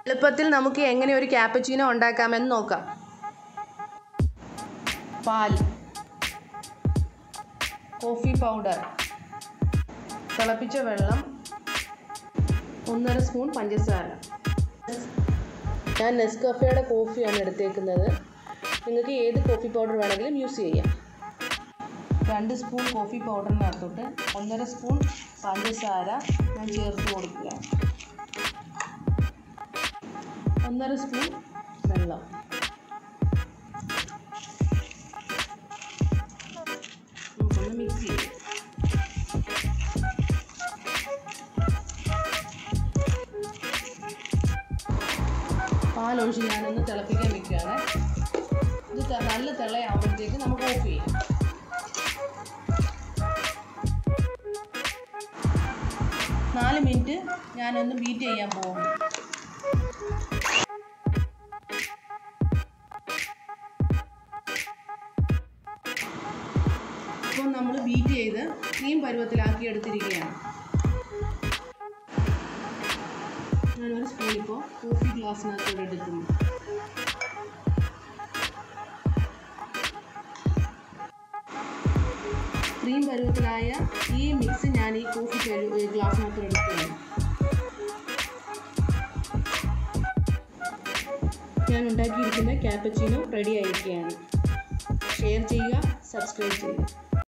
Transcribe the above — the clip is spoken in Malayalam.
എളുപ്പത്തിൽ നമുക്ക് എങ്ങനെ ഒരു ക്യാപ്പച്ചീനോ ഉണ്ടാക്കാമെന്ന് നോക്കാം പാൽ കോഫി പൗഡർ തിളപ്പിച്ച വെള്ളം ഒന്നര സ്പൂൺ പഞ്ചസാര ഞാൻ നെസ്കഫയുടെ കോഫിയാണ് എടുത്തേക്കുന്നത് നിങ്ങൾക്ക് ഏത് കോഫി പൗഡർ വേണമെങ്കിലും യൂസ് ചെയ്യാം രണ്ട് സ്പൂൺ കോഫി പൗഡറിനകത്തോട്ട് ഒന്നര സ്പൂൺ പഞ്ചസാര ഞാൻ ചേർത്ത് കൊടുക്കുക ഒന്നര സ്പൂൺ വെള്ളം നമുക്കൊന്ന് മിക്സ് ചെയ്യാം പാലൊഴിച്ച് ഞാനൊന്ന് തിളപ്പിക്കാൻ വെക്കുകയാണ് ഇത് ത- നല്ല തിളയാകുമ്പോഴത്തേക്ക് നമുക്ക് ഓഫ് ചെയ്യാം നാല് മിനിറ്റ് ഞാനൊന്ന് ബീറ്റ് ചെയ്യാൻ പോകും ഇപ്പോൾ നമ്മൾ ബീറ്റ് ചെയ്ത് ക്രീം പരുവത്തിലാക്കി എടുത്തിരിക്കുകയാണ് ഞാനൊരു സ്പൂൺ ഇപ്പോൾ കോഫി ഗ്ലാസ്സിനകത്തോടെ എടുക്കുന്നു ക്രീം പരുവത്തിലായ ഈ മിക്സ് ഞാൻ ഈ കോഫി പരു ഗ്ലാസ്സിനകത്ത് എടുക്കുകയാണ് ഞാൻ ഉണ്ടാക്കിയിരിക്കുന്ന ക്യാപ്പച്ചീനോ റെഡി ആയിരിക്കുകയാണ് ഷെയർ ചെയ്യുക സബ്സ്ക്രൈബ് ചെയ്യുക